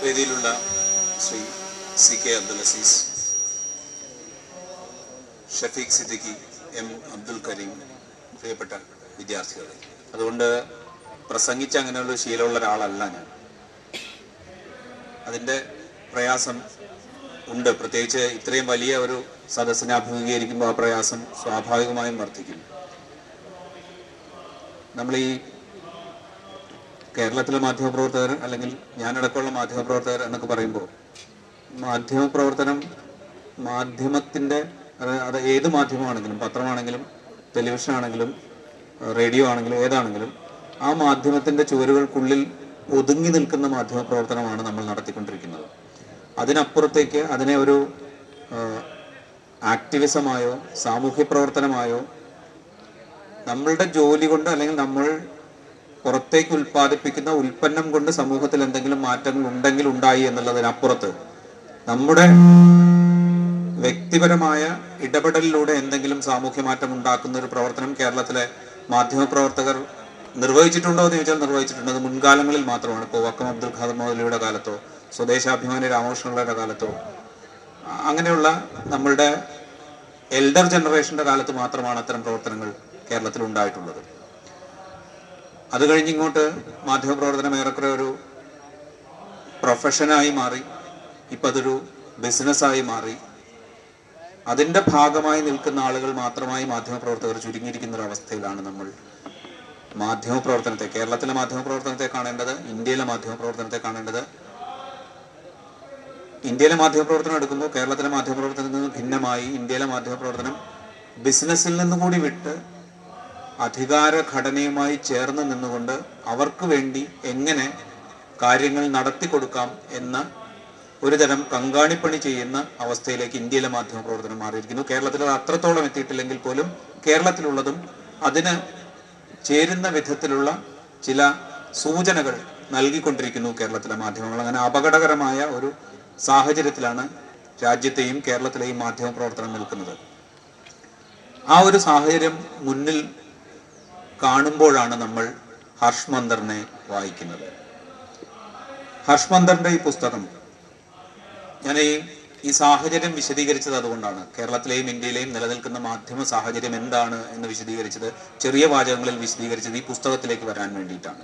വേദിയിലുള്ള Shri C K Abdul Azeez Shafeeq Siddiqui M Abdul Kareem പ്രിയപ്പെട്ട വിദ്യാർത്ഥികൾ അതുകൊണ്ട് പ്രസംഗിച്ച് അങ്ങനെയുള്ള ശീലമുള്ള ഒരാളല്ല ഞാൻ അതിൻ്റെ പ്രയാസം ഉണ്ട് പ്രത്യേകിച്ച് ഇത്രയും വലിയ ഒരു സദസ്സിനെ അഭിമുഖീകരിക്കുമ്പോൾ ആ പ്രയാസം സ്വാഭാവികമായും വർദ്ധിക്കും നമ്മൾ ഈ കേരളത്തിലെ മാധ്യമപ്രവർത്തകർ അല്ലെങ്കിൽ ഞാനടക്കമുള്ള മാധ്യമപ്രവർത്തകർ എന്നൊക്കെ പറയുമ്പോൾ മാധ്യമപ്രവർത്തനം മാധ്യമത്തിൻ്റെ അത് അത് ഏത് മാധ്യമമാണെങ്കിലും പത്രമാണെങ്കിലും ടെലിവിഷൻ ആണെങ്കിലും റേഡിയോ ആണെങ്കിലും ഏതാണെങ്കിലും ആ മാധ്യമത്തിൻ്റെ ചുവരുകൾക്കുള്ളിൽ ഒതുങ്ങി നിൽക്കുന്ന മാധ്യമപ്രവർത്തനമാണ് നമ്മൾ നടത്തിക്കൊണ്ടിരിക്കുന്നത് അതിനപ്പുറത്തേക്ക് അതിനെ ഒരു ആക്ടിവിസമായോ സാമൂഹ്യ പ്രവർത്തനമായോ നമ്മളുടെ ജോലി കൊണ്ട് അല്ലെങ്കിൽ നമ്മൾ പുറത്തേക്ക് ഉൽപ്പാദിപ്പിക്കുന്ന ഉൽപ്പന്നം കൊണ്ട് സമൂഹത്തിൽ എന്തെങ്കിലും മാറ്റങ്ങൾ ഉണ്ടെങ്കിൽ ഉണ്ടായി എന്നുള്ളതിനപ്പുറത്ത് നമ്മുടെ വ്യക്തിപരമായ ഇടപെടലിലൂടെ എന്തെങ്കിലും സാമൂഹ്യ മാറ്റം ഉണ്ടാക്കുന്ന ഒരു പ്രവർത്തനം കേരളത്തിലെ മാധ്യമപ്രവർത്തകർ നിർവഹിച്ചിട്ടുണ്ടോ എന്ന് ചോദിച്ചാൽ നിർവഹിച്ചിട്ടുണ്ട് അത് മുൻകാലങ്ങളിൽ മാത്രമാണ് ഇപ്പോൾ വക്കം അബ്ദുൽ ഖാദർ മൗലിയുടെ കാലത്തോ സ്വദേശാഭിമാനി രാമകൃഷ്ണപിള്ളയുടെ കാലത്തോ അ- അങ്ങനെയുള്ള നമ്മളുടെ എൽഡർ ജനറേഷന്റെ കാലത്ത് മാത്രമാണ് അത്തരം പ്രവർത്തനങ്ങൾ കേരളത്തിൽ ഉണ്ടായിട്ടുള്ളത് അത് കഴിഞ്ഞ് ഇങ്ങോട്ട് മാധ്യമപ്രവർത്തനം ഏറെക്കുറെ ഒരു പ്രൊഫഷനായി മാറി ഇപ്പം അതൊരു ബിസിനസ്സായി മാറി അതിന്റെ ഭാഗമായി നിൽക്കുന്ന ആളുകൾ മാത്രമായി മാധ്യമപ്രവർത്തകർ ചുരുങ്ങിയിരിക്കുന്ന ഒരു അവസ്ഥയിലാണ് നമ്മൾ മാധ്യമപ്രവർത്തനത്തെ കേരളത്തിലെ മാധ്യമപ്രവർത്തനത്തെ കാണേണ്ടത് ഇന്ത്യയിലെ മാധ്യമപ്രവർത്തനത്തെ കാണേണ്ടത് ഇന്ത്യയിലെ മാധ്യമപ്രവർത്തനം എടുക്കുമ്പോൾ കേരളത്തിലെ മാധ്യമപ്രവർത്തനത്തിൽ നിന്ന് ഭിന്നമായി ഇന്ത്യയിലെ മാധ്യമപ്രവർത്തനം ബിസിനസ്സിൽ നിന്ന് കൂടി വിട്ട് അധികാര ഘടനയുമായി ചേർന്ന് നിന്നുകൊണ്ട് അവർക്ക് വേണ്ടി എങ്ങനെ കാര്യങ്ങൾ നടത്തി കൊടുക്കാം എന്ന ഒരു തരം കങ്കാണിപ്പണി ചെയ്യുന്ന അവസ്ഥയിലേക്ക് ഇന്ത്യയിലെ മാധ്യമപ്രവർത്തനം മാറിയിരിക്കുന്നു കേരളത്തിൽ അത് അത്രത്തോളം എത്തിയിട്ടില്ലെങ്കിൽ പോലും കേരളത്തിലുള്ളതും അതിന് ചേരുന്ന വിധത്തിലുള്ള ചില സൂചനകൾ നൽകിക്കൊണ്ടിരിക്കുന്നു കേരളത്തിലെ മാധ്യമങ്ങൾ അങ്ങനെ അപകടകരമായ ഒരു സാഹചര്യത്തിലാണ് രാജ്യത്തെയും കേരളത്തിലെയും മാധ്യമ പ്രവർത്തനം നിൽക്കുന്നത് ആ ഒരു സാഹചര്യം മുന്നിൽ കാണുമ്പോഴാണ് നമ്മൾ ഹർഷ് മന്ദറിനെ വായിക്കുന്നത് ഹർഷ് മന്ദറിന്റെ ഈ പുസ്തകം ഞാൻ ഈ ഈ സാഹചര്യം വിശദീകരിച്ചത് അതുകൊണ്ടാണ് കേരളത്തിലെയും ഇന്ത്യയിലെയും നിലനിൽക്കുന്ന മാധ്യമ സാഹചര്യം എന്താണ് എന്ന് വിശദീകരിച്ചത് ചെറിയ വാചകങ്ങളിൽ വിശദീകരിച്ചത് ഈ പുസ്തകത്തിലേക്ക് വരാൻ വേണ്ടിയിട്ടാണ്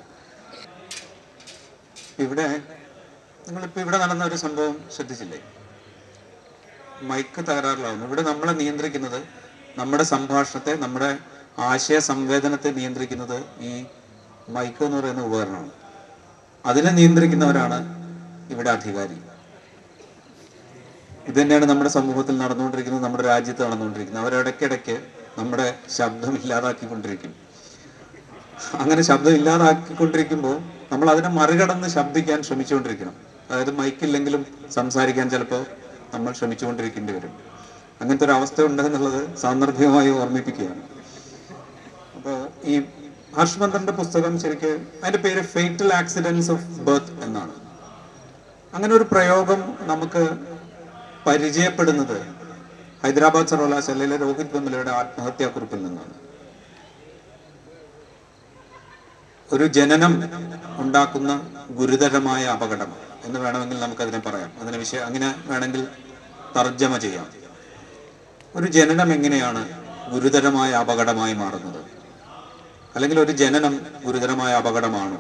ഇവിടെ നിങ്ങളിപ്പോ ഇവിടെ നടന്ന ഒരു സംഭവം ശ്രദ്ധിച്ചില്ലേ മൈക്ക് തകരാറിലാവുന്നു ഇവിടെ നമ്മളെ നിയന്ത്രിക്കുന്നത് നമ്മുടെ സംഭാഷണത്തെ നമ്മുടെ ആശയ സംവേദനത്തെ നിയന്ത്രിക്കുന്നത് ഈ മൈക്ക് എന്ന് പറയുന്ന ഉപകരണമാണ് അതിനെ നിയന്ത്രിക്കുന്നവരാണ് ഇവിടെ അധികാരി ഇത് തന്നെയാണ് നമ്മുടെ സമൂഹത്തിൽ നടന്നുകൊണ്ടിരിക്കുന്നത് നമ്മുടെ രാജ്യത്ത് നടന്നുകൊണ്ടിരിക്കുന്നത് അവരിടയ്ക്കിടയ്ക്ക് നമ്മുടെ ശബ്ദം ഇല്ലാതാക്കിക്കൊണ്ടിരിക്കും അങ്ങനെ ശബ്ദം ഇല്ലാതാക്കിക്കൊണ്ടിരിക്കുമ്പോൾ നമ്മൾ അതിനെ മറികടന്ന് ശബ്ദിക്കാൻ ശ്രമിച്ചുകൊണ്ടിരിക്കണം അതായത് മൈക്കില്ലെങ്കിലും സംസാരിക്കാൻ ചിലപ്പോൾ നമ്മൾ ശ്രമിച്ചുകൊണ്ടിരിക്കേണ്ടി വരും അങ്ങനത്തെ ഒരു അവസ്ഥ ഉണ്ട് എന്നുള്ളത് സാന്ദർഭികമായി ഓർമ്മിപ്പിക്കുകയാണ് അപ്പോൾ ഈ ഹർഷ്മന്ദറിന്റെ പുസ്തകം ശരിക്ക് അതിന്റെ പേര് ഫേറ്റൽ ആക്സിഡൻസ് ഓഫ് ബർത്ത് എന്നാണ് അങ്ങനെ ഒരു പ്രയോഗം നമുക്ക് പരിചയപ്പെടുന്നത് ഹൈദരാബാദ് സർവകലാശാലയിലെ രോഹിത് വെമുലയുടെ ആത്മഹത്യാക്കുറിപ്പിൽ നിന്നാണ് ഒരു ജനനം ഉണ്ടാക്കുന്ന ഗുരുതരമായ അപകടം എന്ന് വേണമെങ്കിൽ നമുക്കതിനെ പറയാം അതിനെ വിഷയം അങ്ങനെ വേണമെങ്കിൽ തർജ്ജമ ചെയ്യാം ഒരു ജനനം എങ്ങനെയാണ് ഗുരുതരമായ അപകടമായി മാറുന്നത് അല്ലെങ്കിൽ ഒരു ജനനം ഗുരുതരമായ അപകടമാണോ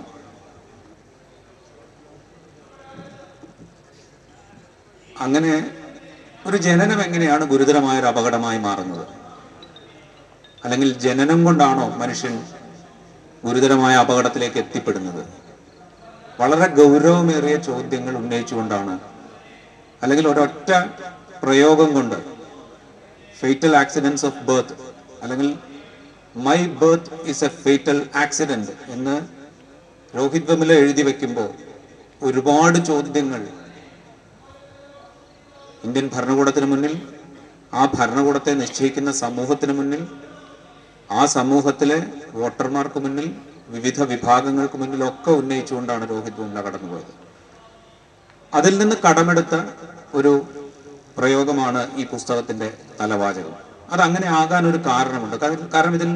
അങ്ങനെ ഒരു ജനനം എങ്ങനെയാണ് ഗുരുതരമായ ഒരു അപകടമായി മാറുന്നത് അല്ലെങ്കിൽ ജനനം കൊണ്ടാണോ മനുഷ്യൻ ഗുരുതരമായ അപകടത്തിലേക്ക് എത്തിപ്പെടുന്നത് വളരെ ഗൗരവമേറിയ ചോദ്യങ്ങൾ ഉന്നയിച്ചുകൊണ്ടാണ് അല്ലെങ്കിൽ ഒരൊറ്റ പ്രയോഗം കൊണ്ട് ഫേറ്റൽ ആക്സിഡൻസ് ഓഫ് ബർത്ത് അല്ലെങ്കിൽ my birth is a fatal accident എന്ന് രോഹിത് വെമുല എഴുതി വെക്കുമ്പോൾ ഒരുപാട് ചോദ്യങ്ങൾ ഇന്ത്യൻ ഭരണകൂടത്തിന് മുന്നിൽ ആ ഭരണകൂടത്തെ നിശ്ചയിക്കുന്ന സമൂഹത്തിന് മുന്നിൽ ആ സമൂഹത്തിലെ വോട്ടർമാർക്ക് മുന്നിൽ വിവിധ വിഭാഗങ്ങൾക്ക് മുന്നിൽ ഒക്കെ ഉന്നയിച്ചുകൊണ്ടാണ് രോഹിത് വെമുല കടന്നുപോയത് അതിൽ നിന്ന് കടമെടുത്ത ഒരു പ്രയോഗമാണ് ഈ പുസ്തകത്തിന്റെ തലവാചകം അത് അങ്ങനെ ആകാൻ ഒരു കാരണമുണ്ട് കാരണം- കാരണം ഇതിൽ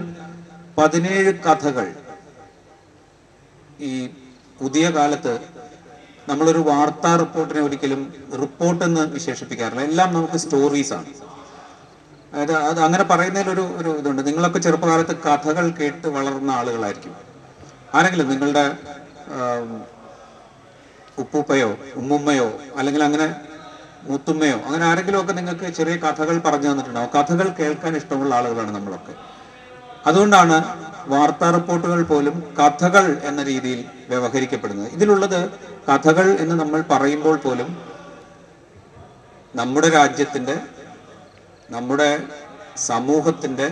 പതിനേഴ് കഥകൾ ഈ പുതിയ കാലത്ത് നമ്മളൊരു വാർത്താ റിപ്പോർട്ടിനെ ഒരിക്കലും റിപ്പോർട്ട് എന്ന് വിശേഷിപ്പിക്കാറില്ല എല്ലാം നമുക്ക് സ്റ്റോറീസ് ആണ് അതായത് അത് അങ്ങനെ പറയുന്നതിൽ ഒരു ഒരു ഇതുണ്ട് നിങ്ങളൊക്കെ ചെറുപ്പകാലത്ത് കഥകൾ കേട്ട് വളർന്ന ആളുകളായിരിക്കും ആരെങ്കിലും നിങ്ങളുടെ ആം, ഉപ്പൂപ്പയോ ഉമ്മുമ്മയോ അല്ലെങ്കിൽ അങ്ങനെ മുത്തുമ്മയോ അങ്ങനെ ആരെങ്കിലും ഒക്കെ നിങ്ങൾക്ക് ചെറിയ കഥകൾ പറഞ്ഞു തന്നിട്ടുണ്ടാവും കഥകൾ കേൾക്കാൻ ഇഷ്ടമുള്ള ആളുകളാണ് നമ്മളൊക്കെ അതുകൊണ്ടാണ് വാർത്താ റിപ്പോർട്ടുകൾ പോലും കഥകൾ എന്ന രീതിയിൽ വ്യവഹരിക്കപ്പെടുന്നത് ഇതിലുള്ളത് കഥകൾ എന്ന് നമ്മൾ പറയുമ്പോൾ പോലും നമ്മുടെ രാജ്യത്തിന്റെ നമ്മുടെ സമൂഹത്തിന്റെ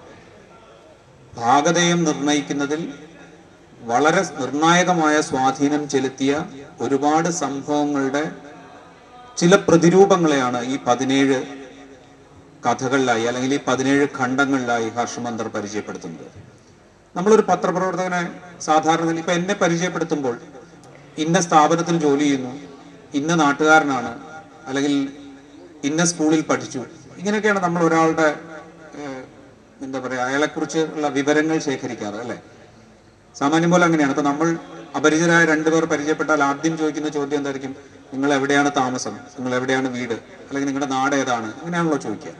ഭാഗതയം നിർണയിക്കുന്നതിൽ വളരെ നിർണായകമായ സ്വാധീനം ചെലുത്തിയ ഒരുപാട് സംഭവങ്ങളുടെ ചില പ്രതിരൂപങ്ങളെയാണ് ഈ പതിനേഴ് കഥകളിലായി അല്ലെങ്കിൽ ഈ പതിനേഴ് ഖണ്ഡങ്ങളിലായി ഹർഷമന്ദർ പരിചയപ്പെടുത്തുന്നത് നമ്മളൊരു പത്രപ്രവർത്തകനെ സാധാരണ നിലയിൽ ഇപ്പൊ എന്നെ പരിചയപ്പെടുത്തുമ്പോൾ ഇന്ന സ്ഥാപനത്തിൽ ജോലി ചെയ്യുന്നു ഇന്ന നാട്ടുകാരനാണ് അല്ലെങ്കിൽ ഇന്ന സ്കൂളിൽ പഠിച്ചു ഇങ്ങനെയൊക്കെയാണ് നമ്മൾ ഒരാളുടെ ഏഹ്, എന്താ പറയാ അയാളെക്കുറിച്ച് ഉള്ള വിവരങ്ങൾ ശേഖരിക്കാറ് അല്ലെ സാമാന്യം പോലെ അങ്ങനെയാണ് ഇപ്പൊ നമ്മൾ അപരിചിതരായ രണ്ടുപേർ പരിചയപ്പെട്ടാൽ ആദ്യം ചോദിക്കുന്ന ചോദ്യം എന്തായിരിക്കും നിങ്ങൾ എവിടെയാണ് താമസം നിങ്ങൾ എവിടെയാണ് വീട് അല്ലെങ്കിൽ നിങ്ങളുടെ നാട് ഏതാണ് അങ്ങനെയാണല്ലോ ചോദിക്കുക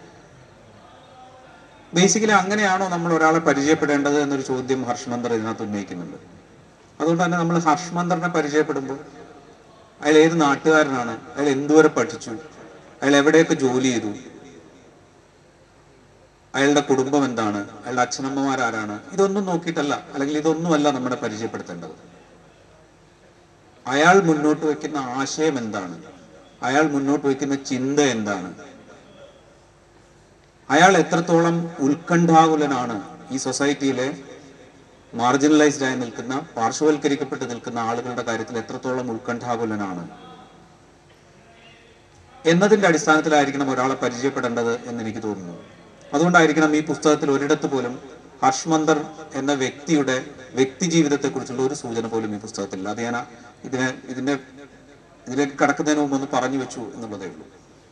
ബേസിക്കലി അങ്ങനെയാണോ നമ്മൾ ഒരാളെ പരിചയപ്പെടേണ്ടത് എന്നൊരു ചോദ്യം ഹർഷ്മന്ദർ ഇതിനകത്ത് ഉന്നയിക്കുന്നുണ്ട് അതുകൊണ്ട് തന്നെ നമ്മൾ ഹർഷ്മന്ദറിനെ പരിചയപ്പെടുമ്പോൾ അയാൾ ഏത് നാട്ടുകാരനാണ് അയാൾ എന്തുവരെ പഠിച്ചു അയാൾ എവിടെയൊക്കെ ജോലി ചെയ്തു അയാളുടെ കുടുംബം എന്താണ് അയാളുടെ അച്ഛനമ്മമാരാരാണ് ഇതൊന്നും നോക്കിയിട്ടല്ല അല്ലെങ്കിൽ ഇതൊന്നുമല്ല നമ്മുടെ പരിചയപ്പെടുത്തേണ്ടത് അയാൾ മുന്നോട്ട് വെക്കുന്ന ആശയം എന്താണ് അയാൾ മുന്നോട്ട് വെക്കുന്ന ചിന്ത എന്താണ് അയാൾ എത്രത്തോളം ഉത്കണ്ഠാകുലനാണ് ഈ സൊസൈറ്റിയിലെ മാർജിനലൈസ്ഡ് ആയി നിൽക്കുന്ന പാർശ്വവൽക്കരിക്കപ്പെട്ട് നിൽക്കുന്ന ആളുകളുടെ കാര്യത്തിൽ എത്രത്തോളം ഉത്കണ്ഠാകുലനാണ് എന്നതിന്റെ അടിസ്ഥാനത്തിലായിരിക്കണം ഒരാളെ പരിചയപ്പെടേണ്ടത് എന്ന് എനിക്ക് തോന്നുന്നു അതുകൊണ്ടായിരിക്കണം ഈ പുസ്തകത്തിൽ ഒരിടത്ത് പോലും ഹർഷ്മന്ദർ എന്ന വ്യക്തിയുടെ വ്യക്തി ജീവിതത്തെ കുറിച്ചുള്ള ഒരു സൂചന പോലും ഈ പുസ്തകത്തിലില്ല അത് ഞാൻ ആ- ഇതിനെ ഇതിന്റെ ഇതിലേക്ക് കടക്കുന്നതിന് മുമ്പ് ഒന്ന് പറഞ്ഞു വെച്ചു എന്നുള്ളതേ ഉള്ളൂ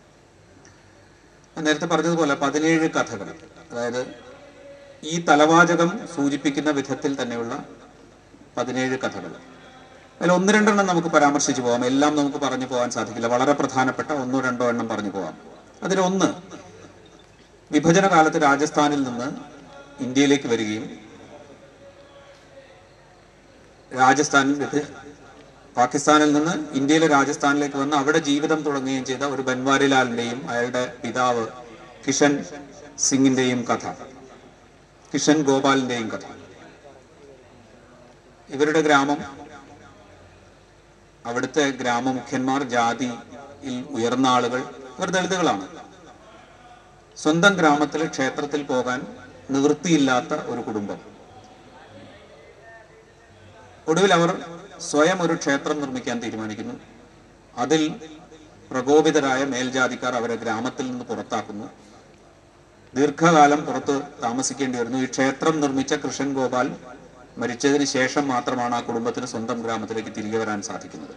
ഞാൻ നേരത്തെ പറഞ്ഞതുപോലെ പതിനേഴ് കഥകൾ അതായത് ഈ തലവാചകം സൂചിപ്പിക്കുന്ന വിധത്തിൽ തന്നെയുള്ള പതിനേഴ് കഥകൾ അതിൽ ഒന്ന് രണ്ടെണ്ണം നമുക്ക് പരാമർശിച്ചു പോകാം എല്ലാം നമുക്ക് പറഞ്ഞു പോകാൻ സാധിക്കില്ല വളരെ പ്രധാനപ്പെട്ട ഒന്നോ രണ്ടോ എണ്ണം പറഞ്ഞു പോകാം അതിലൊന്ന് വിഭജന കാലത്ത് രാജസ്ഥാനിൽ നിന്ന് ഇന്ത്യയിലേക്ക് വരികയും രാജസ്ഥാനിൽ വിഭ- പാകിസ്ഥാനിൽ നിന്ന് ഇന്ത്യയിലെ രാജസ്ഥാനിലേക്ക് വന്ന് അവിടെ ജീവിതം തുടങ്ങുകയും ചെയ്ത ഒരു ബൻവാരിലാലിന്റെയും അയാളുടെ പിതാവ് കിഷൻ സിംഗിന്റെയും കഥ കിഷൻ ഗോപാലിന്റെയും കഥ ഇവരുടെ ഗ്രാമം അവിടുത്തെ ഗ്രാമമുഖ്യന്മാർ ജാതിയിൽ ഉയർന്ന ആളുകൾ ഇവർ ദളിതുകളാണ് സ്വന്തം ഗ്രാമത്തിലെ ക്ഷേത്രത്തിൽ പോകാൻ നിവൃത്തിയില്ലാത്ത ഒരു കുടുംബം ഒടുവിൽ അവർ സ്വയം ഒരു ക്ഷേത്രം നിർമ്മിക്കാൻ തീരുമാനിക്കുന്നു അതിൽ പ്രകോപിതരായ മേൽജാതിക്കാർ അവരെ ഗ്രാമത്തിൽ നിന്ന് പുറത്താക്കുന്നു ദീർഘകാലം പുറത്ത് താമസിക്കേണ്ടി വരുന്നു ഈ ക്ഷേത്രം നിർമ്മിച്ച കൃഷ്ണൻ ഗോപാൽ മരിച്ചതിന് ശേഷം മാത്രമാണ് ആ കുടുംബത്തിന് സ്വന്തം ഗ്രാമത്തിലേക്ക് തിരികെ വരാൻ സാധിക്കുന്നത്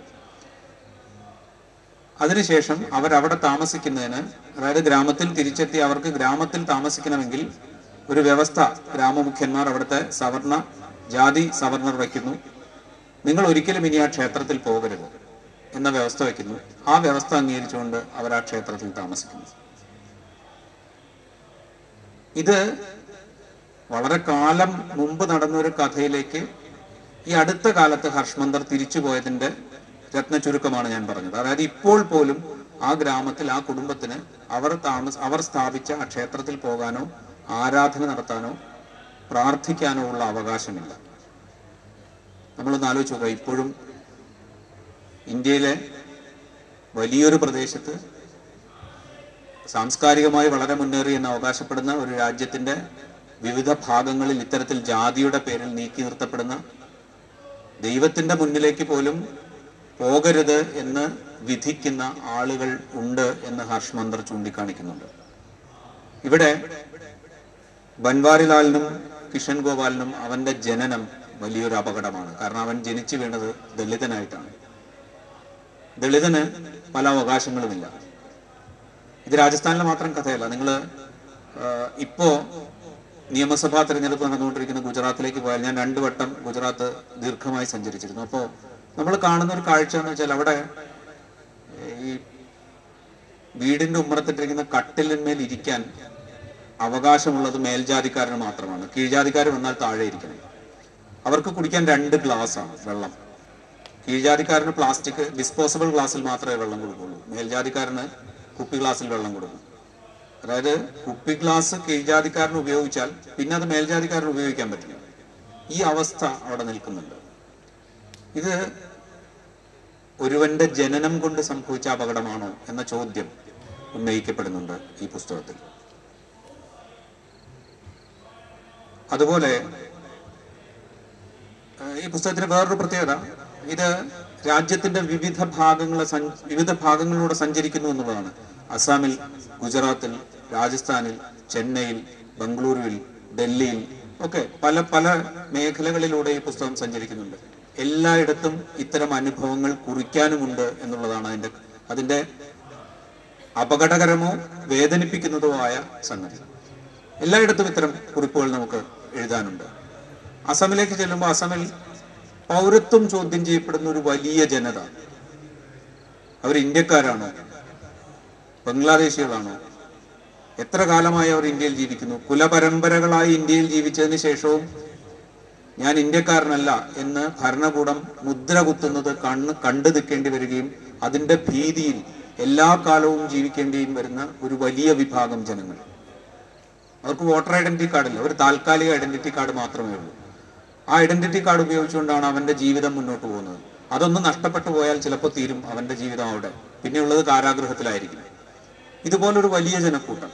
അതിനുശേഷം അവരവിടെ താമസിക്കുന്നതിന് അതായത് ഗ്രാമത്തിൽ തിരിച്ചെത്തി അവർക്ക് ഗ്രാമത്തിൽ താമസിക്കണമെങ്കിൽ ഒരു വ്യവസ്ഥ ഗ്രാമമുഖ്യന്മാർ അവിടുത്തെ സവർണ ജാതി സവർണർ വയ്ക്കുന്നു നിങ്ങൾ ഒരിക്കലും ഇനി ആ ക്ഷേത്രത്തിൽ പോകരുത് എന്ന വ്യവസ്ഥ വയ്ക്കുന്നു ആ വ്യവസ്ഥ അംഗീകരിച്ചുകൊണ്ട് അവർ ആ ക്ഷേത്രത്തിൽ താമസിക്കുന്നു ഇത് വളരെ കാലം മുമ്പ് നടന്ന ഒരു കഥയിലേക്ക് ഈ അടുത്ത കാലത്ത് ഹർഷ്മന്ദർ തിരിച്ചു പോയതിന്റെ രത്ന ചുരുക്കമാണ് ഞാൻ പറഞ്ഞത് അതായത് ഇപ്പോൾ പോലും ആ ഗ്രാമത്തിൽ ആ കുടുംബത്തിന് അവർ താമസ അവർ സ്ഥാപിച്ച ആ ക്ഷേത്രത്തിൽ പോകാനോ ആരാധന നടത്താനോ പ്രാർത്ഥിക്കാനോ ഉള്ള അവകാശമില്ല നമ്മളൊന്ന് ആലോചിച്ച് നോക്കുക ഇപ്പോഴും ഇന്ത്യയിലെ വലിയൊരു പ്രദേശത്ത് സാംസ്കാരികമായി വളരെ മുന്നേറി എന്ന് അവകാശപ്പെടുന്ന ഒരു രാജ്യത്തിന്റെ വിവിധ ഭാഗങ്ങളിൽ ഇത്തരത്തിൽ ജാതിയുടെ പേരിൽ നീക്കി നിർത്തപ്പെടുന്ന ദൈവത്തിന്റെ മുന്നിലേക്ക് പോലും പോകരുത് എന്ന് വിധിക്കുന്ന ആളുകൾ ഉണ്ട് എന്ന് ഹർഷ് മന്ദർ ചൂണ്ടിക്കാണിക്കുന്നുണ്ട് ഇവിടെ ബൻവാരിലാലിനും കിഷൻ ഗോപാലിനും അവന്റെ ജനനം വലിയൊരു അപകടമാണ് കാരണം അവൻ ജനിച്ചു വീണത് ദളിതനായിട്ടാണ് ദളിതന് പല അവകാശങ്ങളുമില്ല ഇത് രാജസ്ഥാനിലെ മാത്രം കഥയല്ല നിങ്ങൾ ഇപ്പോ നിയമസഭാ തെരഞ്ഞെടുപ്പ് നടന്നുകൊണ്ടിരിക്കുന്ന ഗുജറാത്തിലേക്ക് പോയാൽ ഞാൻ രണ്ടു വട്ടം ഗുജറാത്ത് ദീർഘമായി സഞ്ചരിച്ചിരുന്നു അപ്പോൾ നമ്മൾ കാണുന്ന ഒരു കാഴ്ച എന്ന് വെച്ചാൽ അവിടെ ഈ വീടിന്റെ ഉമ്മറത്തിട്ടിരിക്കുന്ന കട്ടിലിന്മേൽ ഇരിക്കാൻ അവകാശമുള്ളത് മേൽജാതിക്കാരന് മാത്രമാണ് കീഴ്ജാതിക്കാർ വന്നാൽ താഴെ ഇരിക്കണം അവർക്ക് കുടിക്കാൻ രണ്ട് ഗ്ലാസ് ആണ് വെള്ളം കീഴ്ജാതിക്കാരന് പ്ലാസ്റ്റിക് ഡിസ്പോസിബിൾ ഗ്ലാസ്സിൽ മാത്രമേ വെള്ളം കൊടുക്കുള്ളൂ മേൽജാതിക്കാരന് കുപ്പി ഗ്ലാസ്സിൽ വെള്ളം കൊടുക്കും അതായത് കുപ്പി ഗ്ലാസ് കീഴ്ജാതിക്കാരന് ഉപയോഗിച്ചാൽ പിന്നെ അത് മേൽജാതിക്കാരന് ഉപയോഗിക്കാൻ പറ്റില്ല ഈ അവസ്ഥ അവിടെ നിൽക്കുന്നുണ്ട് ഇത് ഒരുവന്റെ ജനനം കൊണ്ട് സംഭവിച്ച അപകടമാണോ എന്ന ചോദ്യം ഉന്നയിക്കപ്പെടുന്നുണ്ട് ഈ പുസ്തകത്തിൽ അതുപോലെ ഏഹ്, ഈ പുസ്തകത്തിന് വേറൊരു പ്രത്യേകത ഇത് രാജ്യത്തിന്റെ വിവിധ ഭാഗങ്ങളെ സഞ്ച- വിവിധ ഭാഗങ്ങളിലൂടെ സഞ്ചരിക്കുന്നു എന്നുള്ളതാണ് അസാമിൽ ഗുജറാത്തിൽ രാജസ്ഥാനിൽ ചെന്നൈയിൽ ബംഗളൂരുവിൽ ഡൽഹിയിൽ ഒക്കെ പല പല മേഖലകളിലൂടെ ഈ പുസ്തകം സഞ്ചരിക്കുന്നുണ്ട് എല്ലായിടത്തും ഇത്തരം അനുഭവങ്ങൾ കുറിക്കാനുമുണ്ട് എന്നുള്ളതാണ് അതിന്റെ അതിന്റെ അപകടകരമോ വേദനിപ്പിക്കുന്നതോ ആയ സംഗതി എല്ലായിടത്തും ഇത്തരം കുറിപ്പുകൾ നമുക്ക് എഴുതാനുണ്ട് അസമിലേക്ക് ചെല്ലുമ്പോൾ അസമിൽ പൗരത്വം ചോദ്യം ചെയ്യപ്പെടുന്ന ഒരു വലിയ ജനത അവർ ഇന്ത്യക്കാരാണോ ബംഗ്ലാദേശികളാണോ എത്ര കാലമായി അവർ ഇന്ത്യയിൽ ജീവിക്കുന്നു കുലപരമ്പരകളായി ഇന്ത്യയിൽ ജീവിച്ചതിന് ശേഷവും ഞാൻ ഇന്ത്യക്കാരനല്ല എന്ന് ഭരണകൂടം മുദ്ര കുത്തുന്നത് കണ്ണ് കണ്ടു നിൽക്കേണ്ടി വരികയും അതിന്റെ ഭീതിയിൽ എല്ലാ കാലവും ജീവിക്കേണ്ടിയും വരുന്ന ഒരു വലിയ വിഭാഗം ജനങ്ങൾ അവർക്ക് വോട്ടർ ഐഡന്റിറ്റി കാർഡില്ല ഒരു താൽക്കാലിക ഐഡന്റിറ്റി കാർഡ് മാത്രമേ ഉള്ളൂ ആ ഐഡന്റിറ്റി കാർഡ് ഉപയോഗിച്ചുകൊണ്ടാണ് അവന്റെ ജീവിതം മുന്നോട്ട് പോകുന്നത് അതൊന്ന് നഷ്ടപ്പെട്ടു പോയാൽ ചിലപ്പോൾ തീരും അവന്റെ ജീവിതം അവിടെ പിന്നെയുള്ളത് കാരാഗൃഹത്തിലായിരിക്കും ഇതുപോലൊരു വലിയ ജനക്കൂട്ടം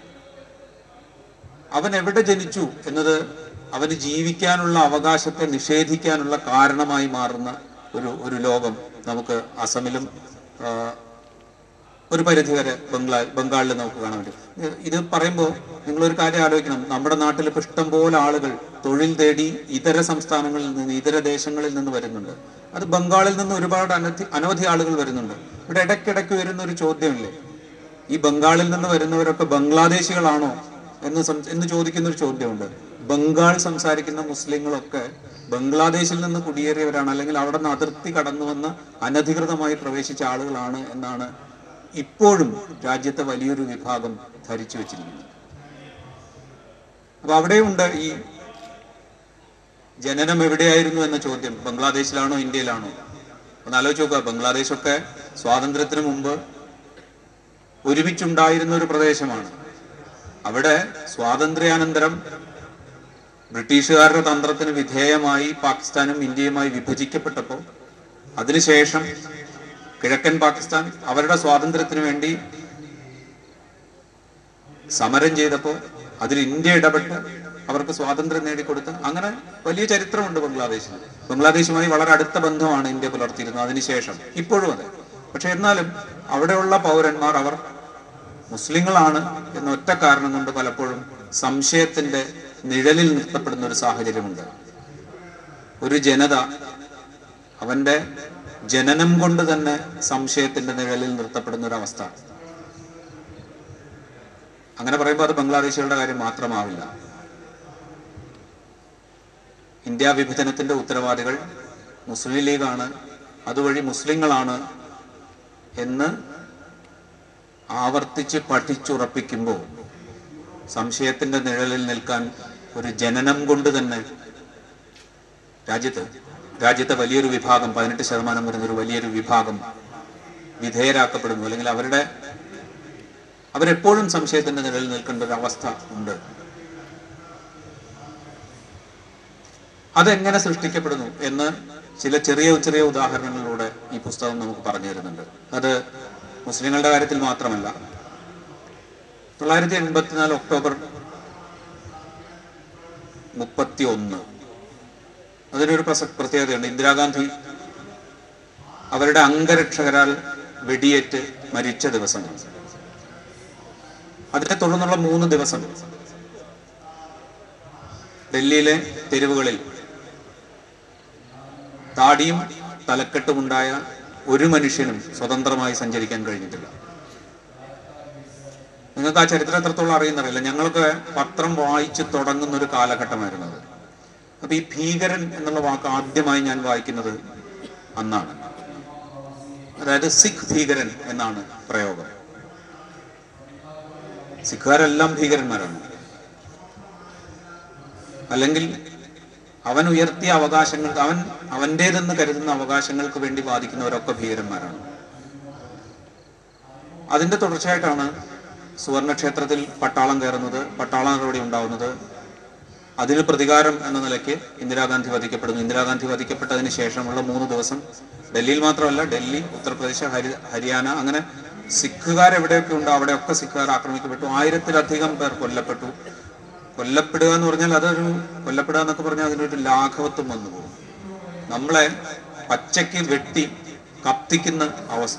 അവൻ എവിടെ ജനിച്ചു എന്നത് അവന് ജീവിക്കാനുള്ള അവകാശത്തെ നിഷേധിക്കാനുള്ള കാരണമായി മാറുന്ന ഒരു ഒരു ലോകം നമുക്ക് അസമിലും ആ, ഒരു പരിധിവരെ ബംഗ്ലാ ബംഗാളിൽ നമുക്ക് കാണാൻ പറ്റും ഇത് ഇത് പറയുമ്പോൾ നിങ്ങളൊരു കാര്യം ആലോചിക്കണം നമ്മുടെ നാട്ടിൽ ഇപ്പൊ ഇഷ്ടം പോലെ ആളുകൾ തൊഴിൽ തേടി ഇതര സംസ്ഥാനങ്ങളിൽ നിന്ന് ഇതര ദേശങ്ങളിൽ നിന്ന് വരുന്നുണ്ട് അത് ബംഗാളിൽ നിന്ന് ഒരുപാട് അനധി അനവധി ആളുകൾ വരുന്നുണ്ട് ഇവിടെ ഇടയ്ക്കിടയ്ക്ക് വരുന്ന ഒരു ചോദ്യമില്ലേ ഈ ബംഗാളിൽ നിന്ന് വരുന്നവരൊക്കെ ബംഗ്ലാദേശികളാണോ എന്ന് സം- എന്ന് ചോദിക്കുന്ന ഒരു ചോദ്യമുണ്ട് ബംഗാൾ സംസാരിക്കുന്ന മുസ്ലിങ്ങളൊക്കെ ബംഗ്ലാദേശിൽ നിന്ന് കുടിയേറിയവരാണ് അല്ലെങ്കിൽ അവിടെ നിന്ന് അതിർത്തി കടന്നു വന്ന് അനധികൃതമായി പ്രവേശിച്ച ആളുകളാണ് എന്നാണ് ഇപ്പോഴും രാജ്യത്തെ വലിയൊരു വിഭാഗം ധരിച്ചു വെച്ചിരിക്കുന്നത് അപ്പൊ അവിടെയുണ്ട് ഈ ജനനം എവിടെയായിരുന്നു എന്ന ചോദ്യം ബംഗ്ലാദേശിലാണോ ഇന്ത്യയിലാണോ ഒന്ന് ആലോചിച്ച് നോക്കുക ബംഗ്ലാദേശൊക്കെ സ്വാതന്ത്ര്യത്തിന് മുമ്പ് ഒരുമിച്ചുണ്ടായിരുന്ന ഒരു പ്രദേശമാണ് അവിടെ സ്വാതന്ത്ര്യാനന്തരം ബ്രിട്ടീഷുകാരുടെ തന്ത്രത്തിന് വിധേയമായി പാകിസ്ഥാനും ഇന്ത്യയുമായി വിഭജിക്കപ്പെട്ടപ്പോൾ അതിനുശേഷം കിഴക്കൻ പാകിസ്ഥാൻ അവരുടെ സ്വാതന്ത്ര്യത്തിന് വേണ്ടി സമരം ചെയ്തപ്പോൾ അതിൽ ഇന്ത്യ ഇടപെട്ട് അവർക്ക് സ്വാതന്ത്ര്യം നേടിക്കൊടുത്ത് അങ്ങനെ വലിയ ചരിത്രമുണ്ട് ബംഗ്ലാദേശിൽ ബംഗ്ലാദേശുമായി വളരെ അടുത്ത ബന്ധമാണ് ഇന്ത്യ പുലർത്തിയിരുന്നത് അതിനുശേഷം ഇപ്പോഴും അതെ പക്ഷെ എന്നാലും അവിടെയുള്ള പൗരന്മാർ അവർ മുസ്ലിങ്ങളാണ് എന്ന ഒറ്റ കാരണം കൊണ്ട് പലപ്പോഴും സംശയത്തിന്റെ നിഴലിൽ നിർത്തപ്പെടുന്ന ഒരു സാഹചര്യമുണ്ട് ഒരു ജനത അവന്റെ ജനനം കൊണ്ട് തന്നെ സംശയത്തിന്റെ നിഴലിൽ നിർത്തപ്പെടുന്ന ഒരു അവസ്ഥ അങ്ങനെ പറയുമ്പോൾ അത് ബംഗ്ലാദേശികളുടെ കാര്യം മാത്രമാവില്ല ഇന്ത്യ വിഭജനത്തിന്റെ ഉത്തരവാദികൾ മുസ്ലിം ലീഗാണ് അതുവഴി മുസ്ലിങ്ങളാണ് എന്ന് ആവർത്തിച്ച് പഠിച്ചുറപ്പിക്കുമ്പോൾ സംശയത്തിന്റെ നിഴലിൽ നിൽക്കാൻ ഒരു ജനനം കൊണ്ട് തന്നെ രാജ്യത്ത് രാജ്യത്തെ വലിയൊരു വിഭാഗം പതിനെട്ട് ശതമാനം വരുന്ന ഒരു വലിയൊരു വിഭാഗം വിധേയരാക്കപ്പെടുന്നു അല്ലെങ്കിൽ അവരുടെ അവരെപ്പോഴും സംശയത്തിന്റെ നിഴലിൽ നിൽക്കേണ്ട ഒരു അവസ്ഥ ഉണ്ട് അതെങ്ങനെ സൃഷ്ടിക്കപ്പെടുന്നു എന്ന് ചില ചെറിയ ചെറിയ ഉദാഹരണങ്ങളിലൂടെ ഈ പുസ്തകം നമുക്ക് പറഞ്ഞു തരുന്നുണ്ട് അത് മുസ്ലിങ്ങളുടെ കാര്യത്തിൽ മാത്രമല്ല തൊള്ളായിരത്തി എൺപത്തിനാല് ഒക്ടോബർ മുപ്പത്തി ഒന്ന് അതിനൊരു പ്രസ പ്രത്യേകതയുണ്ട് ഇന്ദിരാഗാന്ധി അവരുടെ അംഗരക്ഷകരാൽ വെടിയേറ്റ് മരിച്ച ദിവസമാണ് അതിനെ തുടർന്നുള്ള മൂന്ന് ദിവസം ഡൽഹിയിലെ തെരുവുകളിൽ താടിയും തലക്കെട്ടുമുണ്ടായ ഒരു മനുഷ്യനും സ്വതന്ത്രമായി സഞ്ചരിക്കാൻ കഴിഞ്ഞിട്ടില്ല നിങ്ങൾക്ക് ആ ചരിത്രം എത്രത്തോളം അറിയുന്നറിയില്ല ഞങ്ങളൊക്കെ പത്രം വായിച്ച് തുടങ്ങുന്ന ഒരു കാലഘട്ടമായിരുന്നു അത് അപ്പൊ ഈ ഭീകരൻ എന്നുള്ള വാക്ക് ആദ്യമായി ഞാൻ വായിക്കുന്നത് അന്നാണ് അതായത് സിഖ് ഭീകരൻ എന്നാണ് പ്രയോഗം സിഖുകാരെല്ലാം ഭീകരന്മാരാണ് അല്ലെങ്കിൽ അവൻ ഉയർത്തിയ അവകാശങ്ങൾ അവൻ അവൻ്റേതെന്ന് കരുതുന്ന അവകാശങ്ങൾക്ക് വേണ്ടി വാദിക്കുന്നവരൊക്കെ ഭീകരന്മാരാണ് അതിന്റെ തുടർച്ചയായിട്ടാണ് സുവർണക്ഷേത്രത്തിൽ പട്ടാളം കയറുന്നത് പട്ടാള നടപടി ഉണ്ടാവുന്നത് അതിന് പ്രതികാരം എന്ന നിലയ്ക്ക് ഇന്ദിരാഗാന്ധി വധിക്കപ്പെടുന്നു ഇന്ദിരാഗാന്ധി വധിക്കപ്പെട്ടതിന് ശേഷമുള്ള മൂന്ന് ദിവസം ഡൽഹിയിൽ മാത്രമല്ല ഡൽഹി ഉത്തർപ്രദേശ് ഹരി ഹരിയാന അങ്ങനെ സിഖുകാർ എവിടെയൊക്കെ ഉണ്ടോ അവിടെയൊക്കെ സിഖുകാർ ആക്രമിക്കപ്പെട്ടു ആയിരത്തിലധികം പേർ കൊല്ലപ്പെട്ടു കൊല്ലപ്പെടുക എന്ന് പറഞ്ഞാൽ അതൊരു കൊല്ലപ്പെടുക എന്നൊക്കെ പറഞ്ഞാൽ അതിനൊരു ലാഘവത്വം വന്നു പോകും നമ്മളെ പച്ചയ്ക്ക് വെട്ടി കത്തിക്കുന്ന അവസ്ഥ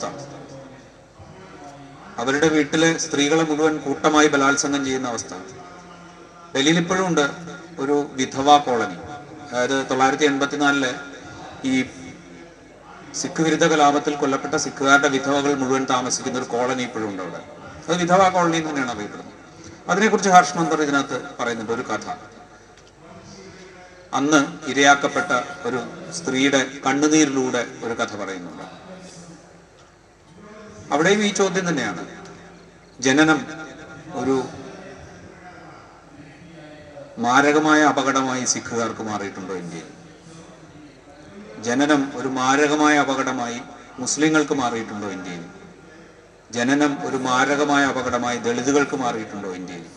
അവരുടെ വീട്ടിലെ സ്ത്രീകളെ മുഴുവൻ കൂട്ടമായി ബലാത്സംഗം ചെയ്യുന്ന അവസ്ഥ ഡൽഹിയിൽ ഇപ്പോഴും ഉണ്ട് ഒരു വിധവ കോളനി അതായത് തൊള്ളായിരത്തി എൺപത്തിനാലില് ഈ സിഖ് വിരുദ്ധ കലാപത്തിൽ കൊല്ലപ്പെട്ട സിഖുകാരുടെ വിധവകൾ മുഴുവൻ താമസിക്കുന്ന ഒരു കോളനി ഇപ്പോഴും ഉണ്ട് അവിടെ അത് വിധവ കോളനി എന്ന് തന്നെയാണ് അറിയപ്പെടുന്നത് അതിനെക്കുറിച്ച് ഹർഷ് മന്ദർ ഇതിനകത്ത് പറയുന്നുണ്ട് ഒരു കഥ അന്ന് ഇരയാക്കപ്പെട്ട ഒരു സ്ത്രീയുടെ കണ്ണുനീരിലൂടെ ഒരു കഥ പറയുന്നുണ്ട് അവിടെയും ഈ ചോദ്യം തന്നെയാണ് ജനനം ഒരു മാരകമായ അപകടമായി സിഖുകാർക്ക് മാറിയിട്ടുണ്ടോ ഇന്ത്യയിൽ ജനനം ഒരു മാരകമായ അപകടമായി മുസ്ലിങ്ങൾക്ക് മാറിയിട്ടുണ്ടോ ഇന്ത്യയിൽ ജനനം ഒരു മാരകമായ അപകടമായി ദളിതുകൾക്ക് മാറിയിട്ടുണ്ടോ ഇന്ത്യയിൽ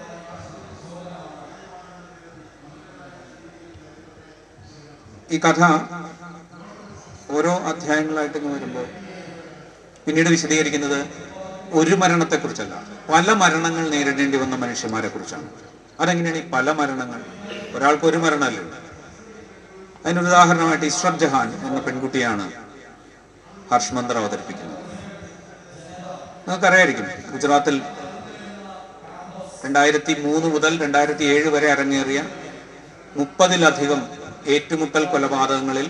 ഈ കഥ ഓരോ അധ്യായങ്ങളായിട്ട് ഇങ്ങ് വരുമ്പോൾ പിന്നീട് വിശദീകരിക്കുന്നത് ഒരു മരണത്തെക്കുറിച്ചല്ല പല മരണങ്ങൾ നേരിടേണ്ടി വന്ന മനുഷ്യന്മാരെ കുറിച്ചാണ് അതെങ്ങനെയാണ് ഈ പല മരണങ്ങൾ ഒരാൾക്ക് ഒരു മരണമല്ലേ അതിനൊരു ഉദാഹരണമായിട്ട് ഇസ്രത് ജഹാൻ എന്ന പെൺകുട്ടിയാണ് ഹർഷ് മന്ദർ അവതരിപ്പിക്കുന്നത് നിങ്ങൾക്കറിയായിരിക്കും ഗുജറാത്തിൽ രണ്ടായിരത്തി മൂന്ന് മുതൽ രണ്ടായിരത്തി ഏഴ് വരെ അരങ്ങേറിയ മുപ്പതിലധികം ഏറ്റുമുട്ടൽ കൊലപാതകങ്ങളിൽ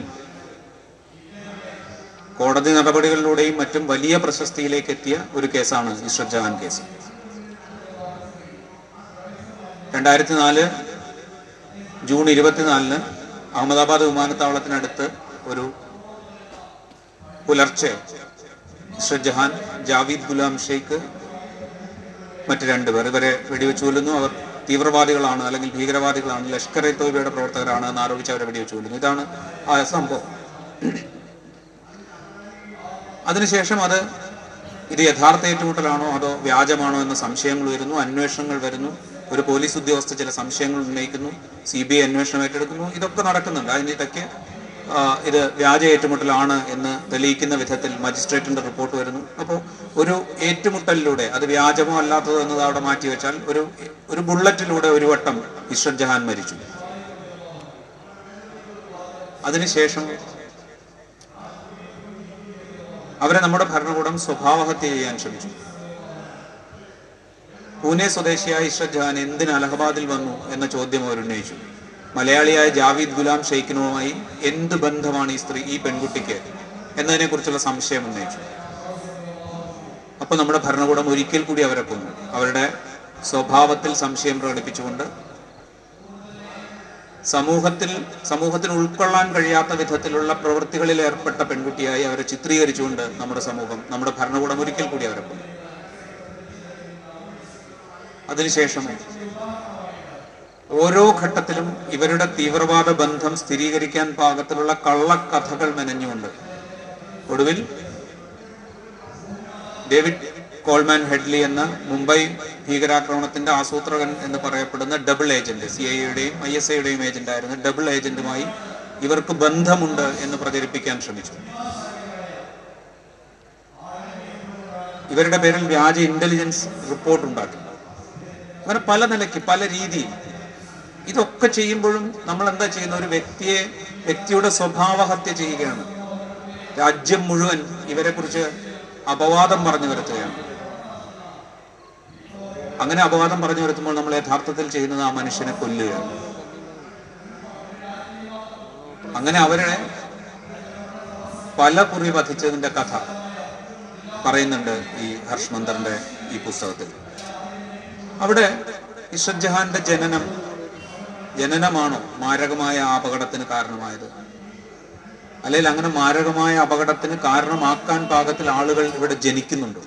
കോടതി നടപടികളിലൂടെയും മറ്റും വലിയ പ്രശസ്തിയിലേക്ക് എത്തിയ ഒരു കേസാണ് ഇസ്രത് ജഹാൻ കേസ് രണ്ടായിരത്തി നാല് ജൂൺ ഇരുപത്തിനാലിന് അഹമ്മദാബാദ് വിമാനത്താവളത്തിനടുത്ത് ഒരു പുലർച്ചെ ഇസ്രത് ജഹാൻ ജാവീദ് ഗുലാം ഷെയ്ഖ് മറ്റ് രണ്ടുപേർ ഇവരെ വെടിവെച്ച് കൊല്ലുന്നു അവർ തീവ്രവാദികളാണ് അല്ലെങ്കിൽ ഭീകരവാദികളാണ് ലഷ്കർ എ തോബയുടെ പ്രവർത്തകരാണ് എന്ന് ആരോപിച്ച് അവരെ വെടിവെച്ച് കൊല്ലുന്നു ഇതാണ് ആ സംഭവം അതിനുശേഷം അത് ഇത് യഥാർത്ഥ ഏറ്റുമുട്ടലാണോ അതോ വ്യാജമാണോ എന്ന സംശയങ്ങൾ വരുന്നു അന്വേഷണങ്ങൾ വരുന്നു ഒരു പോലീസ് ഉദ്യോഗസ്ഥ ചില സംശയങ്ങൾ ഉന്നയിക്കുന്നു സി ബി ഐ അന്വേഷണം ഏറ്റെടുക്കുന്നു ഇതൊക്കെ നടക്കുന്നുണ്ട് അതിനിടയ്ക്ക് ആ, ഇത് വ്യാജ ഏറ്റുമുട്ടലാണ് എന്ന് തെളിയിക്കുന്ന വിധത്തിൽ മജിസ്ട്രേറ്റിന്റെ റിപ്പോർട്ട് വരുന്നു അപ്പോൾ ഒരു ഏറ്റുമുട്ടലിലൂടെ അത് വ്യാജമോ അല്ലാത്തതോ എന്നത് അവിടെ മാറ്റി വെച്ചാൽ ഒരു ഒരു ബുള്ളറ്റിലൂടെ ഒരു വട്ടം ഇഷ്റത് ജഹാൻ മരിച്ചു അതിനുശേഷം അവരെ നമ്മുടെ ഭരണകൂടം സ്വഭാവഹത്യ ചെയ്യാൻ ശ്രമിച്ചു പൂനെ സ്വദേശിയായ ഇഷ്റത് ജഹാൻ എന്തിന് അലഹബാദിൽ വന്നു എന്ന ചോദ്യം അവർ ഉന്നയിച്ചു മലയാളിയായ ജാവീദ് ഗുലാം ഷെയ്ഖിനുമായി എന്ത് ബന്ധമാണ് ഈ സ്ത്രീ ഈ പെൺകുട്ടിക്ക് എന്നതിനെ കുറിച്ചുള്ള സംശയം ഉന്നയിച്ചു അപ്പൊ നമ്മുടെ ഭരണകൂടം ഒരിക്കൽ കൂടി അവരെ കൊന്നു അവരുടെ സ്വഭാവത്തിൽ സംശയം പ്രകടിപ്പിച്ചുകൊണ്ട് സമൂഹത്തിൽ സമൂഹത്തിന് ഉൾക്കൊള്ളാൻ കഴിയാത്ത വിധത്തിലുള്ള പ്രവൃത്തികളിൽ ഏർപ്പെട്ട പെൺകുട്ടിയായി അവരെ ചിത്രീകരിച്ചുകൊണ്ട് നമ്മുടെ സമൂഹം നമ്മുടെ ഭരണകൂടം ഒരിക്കൽ കൂടി അവരെ കൊന്നു അതിനുശേഷം ഓരോ ഘട്ടത്തിലും ഇവരുടെ തീവ്രവാദ ബന്ധം സ്ഥിരീകരിക്കാൻ പാകത്തിലുള്ള കള്ളക്കഥകൾ മെനഞ്ഞുകൊണ്ട് ഒടുവിൽ ഡേവിഡ് കോൾമാൻ ഹെഡ്ലി എന്ന മുംബൈ ഭീകരാക്രമണത്തിന്റെ ആസൂത്രകൻ എന്ന് പറയപ്പെടുന്ന ഡബിൾ ഏജന്റ് സി ഐ യുടെയും ഐ എസ് ഐയുടെയും ഏജന്റ് ആയിരുന്ന ഡബിൾ ഏജന്റുമായി ഇവർക്ക് ബന്ധമുണ്ട് എന്ന് പ്രചരിപ്പിക്കാൻ ശ്രമിച്ചു ഇവരുടെ പേരിൽ വ്യാജ ഇന്റലിജൻസ് റിപ്പോർട്ട് ഉണ്ടാക്കി അങ്ങനെ പല നിലയ്ക്ക് പല രീതിയിൽ ഇതൊക്കെ ചെയ്യുമ്പോഴും നമ്മൾ എന്താ ചെയ്യുന്ന ഒരു വ്യക്തിയെ വ്യക്തിയുടെ സ്വഭാവഹത്യ ചെയ്യുകയാണ് രാജ്യം മുഴുവൻ ഇവരെ കുറിച്ച് അപവാദം പറഞ്ഞു വരുത്തുകയാണ് അങ്ങനെ അപവാദം പറഞ്ഞു വരുത്തുമ്പോൾ നമ്മൾ യഥാർത്ഥത്തിൽ ചെയ്യുന്നത് ആ മനുഷ്യനെ കൊല്ലുകയാണ് അങ്ങനെ അവരെ പല കുറി വധിച്ചതിന്റെ കഥ പറയുന്നുണ്ട് ഈ ഹർഷ് മന്ദറിന്റെ ഈ പുസ്തകത്തിൽ അവിടെ ഇഷത് ജഹാന്റെ ജനനം ജനനമാണോ മാരകമായ ആ അപകടത്തിന് കാരണമായത് അല്ലെങ്കിൽ അങ്ങനെ മാരകമായ അപകടത്തിന് കാരണമാക്കാൻ പാകത്തിൽ ആളുകൾ ഇവിടെ ജനിക്കുന്നുണ്ടോ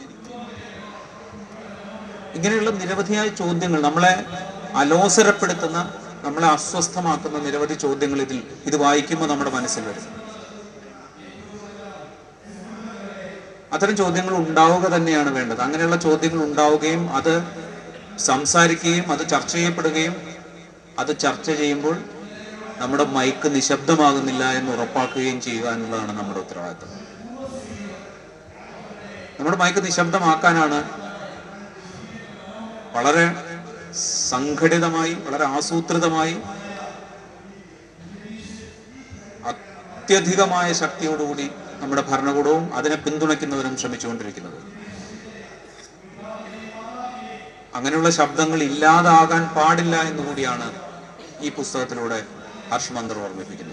ഇങ്ങനെയുള്ള നിരവധിയായ ചോദ്യങ്ങൾ നമ്മളെ അലോസരപ്പെടുത്തുന്ന നമ്മളെ അസ്വസ്ഥമാക്കുന്ന നിരവധി ചോദ്യങ്ങൾ ഇതിൽ ഇത് വായിക്കുമ്പോൾ നമ്മുടെ മനസ്സിൽ വരും അത്തരം ചോദ്യങ്ങൾ ഉണ്ടാവുക തന്നെയാണ് വേണ്ടത് അങ്ങനെയുള്ള ചോദ്യങ്ങൾ ഉണ്ടാവുകയും അത് സംസാരിക്കുകയും അത് ചർച്ച ചെയ്യപ്പെടുകയും അത് ചർച്ച ചെയ്യുമ്പോൾ നമ്മുടെ മൈക്ക് നിശബ്ദമാകുന്നില്ല എന്ന് ഉറപ്പാക്കുകയും ചെയ്യുക എന്നുള്ളതാണ് നമ്മുടെ ഉത്തരവാദിത്വം നമ്മുടെ മൈക്ക് നിശബ്ദമാക്കാനാണ് വളരെ സംഘടിതമായി വളരെ ആസൂത്രിതമായി അത്യധികമായ ശക്തിയോടുകൂടി നമ്മുടെ ഭരണകൂടവും അതിനെ പിന്തുണയ്ക്കുന്നവരും ശ്രമിച്ചുകൊണ്ടിരിക്കുന്നത് അങ്ങനെയുള്ള ശബ്ദങ്ങൾ ഇല്ലാതാകാൻ പാടില്ല എന്ന് കൂടിയാണ് ഈ പുസ്തകത്തിലൂടെ ഹർഷമന്ദർ ഓർമ്മിപ്പിക്കുന്നത്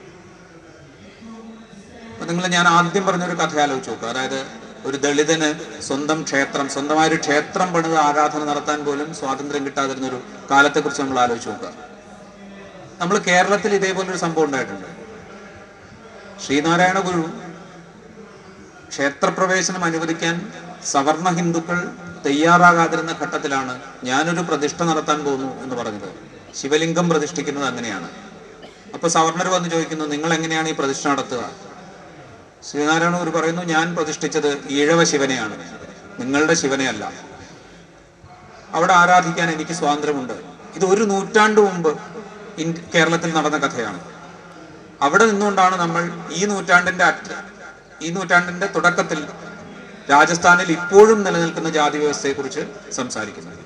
അപ്പൊ നിങ്ങൾ ഞാൻ ആദ്യം പറഞ്ഞൊരു കഥ ആലോചിച്ച് നോക്കുക അതായത് ഒരു ദളിതന് സ്വന്തം ക്ഷേത്രം സ്വന്തമായ ഒരു ക്ഷേത്രം പണിത് ആരാധന നടത്താൻ പോലും സ്വാതന്ത്ര്യം കിട്ടാതിരുന്ന ഒരു കാലത്തെക്കുറിച്ച് നമ്മൾ ആലോചിച്ച് നോക്കുക നമ്മൾ കേരളത്തിൽ ഇതേപോലെ ഒരു സംഭവം ഉണ്ടായിട്ടുണ്ട് ശ്രീനാരായണ ഗുരു ക്ഷേത്രപ്രവേശനം അനുവദിക്കാൻ സവർണ ഹിന്ദുക്കൾ തയ്യാറാകാതിരുന്ന ഘട്ടത്തിലാണ് ഞാനൊരു പ്രതിഷ്ഠ നടത്താൻ പോകുന്നു എന്ന് പറഞ്ഞത് ശിവലിംഗം പ്രതിഷ്ഠിക്കുന്നത് അങ്ങനെയാണ് അപ്പൊ സവർണർ വന്ന് ചോദിക്കുന്നു നിങ്ങൾ എങ്ങനെയാണ് ഈ പ്രതിഷ്ഠ നടത്തുക ശ്രീനാരായണ ഗുരു പറയുന്നു ഞാൻ പ്രതിഷ്ഠിച്ചത് ഈഴവ ശിവനെയാണ് നിങ്ങളുടെ ശിവനെയല്ല അവിടെ ആരാധിക്കാൻ എനിക്ക് സ്വാതന്ത്ര്യമുണ്ട് ഇത് ഒരു നൂറ്റാണ്ട് മുമ്പ് ഇന്ത്യ കേരളത്തിൽ നടന്ന കഥയാണ് അവിടെ നിന്നുകൊണ്ടാണ് നമ്മൾ ഈ നൂറ്റാണ്ടിന്റെ അറ്റ ഈ നൂറ്റാണ്ടിന്റെ തുടക്കത്തിൽ രാജസ്ഥാനിൽ ഇപ്പോഴും നിലനിൽക്കുന്ന ജാതി വ്യവസ്ഥയെക്കുറിച്ച് സംസാരിക്കുന്നത്